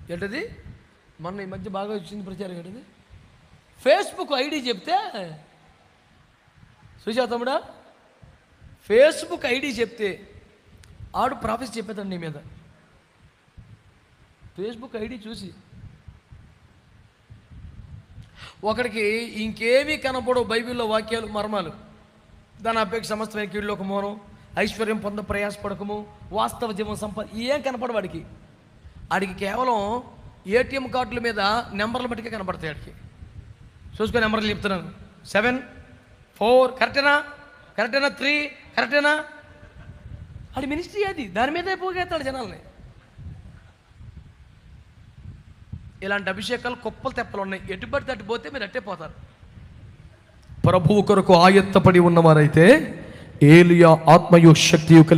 ఏంటది మొన్న ఈ మధ్య బాగా వచ్చింది ప్రచారం ఏంటది ఫేస్బుక్ ఐడి చెప్తే చూసా తమ్ముడా ఫేస్బుక్ ఐడి చెప్తే ఆడు ప్రాఫెస్ చెప్పేదాన్ని నీ మీద ఫేస్బుక్ ఐడి చూసి ఒకడికి ఇంకేమీ కనపడవు బైబిల్లో వాక్యాలు మర్మాలు దాని అపేక్ష సమస్తమైన కీళ్ళొక మోనం ఐశ్వర్యం పొంద ప్రయాసపడకము వాస్తవ జీవన సంపద ఏం కనపడ వాడికి ఆడికి కేవలం ఏటీఎం కార్డుల మీద నెంబర్లు బట్టికే కనపడతాయి ఆడికి చూసుకొని నెంబర్లు చెప్తున్నాను సెవెన్ ఫోర్ కరెక్టేనా కరెక్టేనా త్రీ కరెక్టేనా అది మినిస్ట్రీ అది దాని మీదే పోగేస్తాడు జనాల్ని ఇలాంటి అభిషేకాలు కుప్పలు తెప్పలు ఉన్నాయి ఎటు పడితే అటు పోతే మీరు అట్టే పోతారు ప్రభువు కొరకు ఆయత్తపడి ఉన్నవారైతే ఏలియా ఆత్మయు శక్తియు కలిగి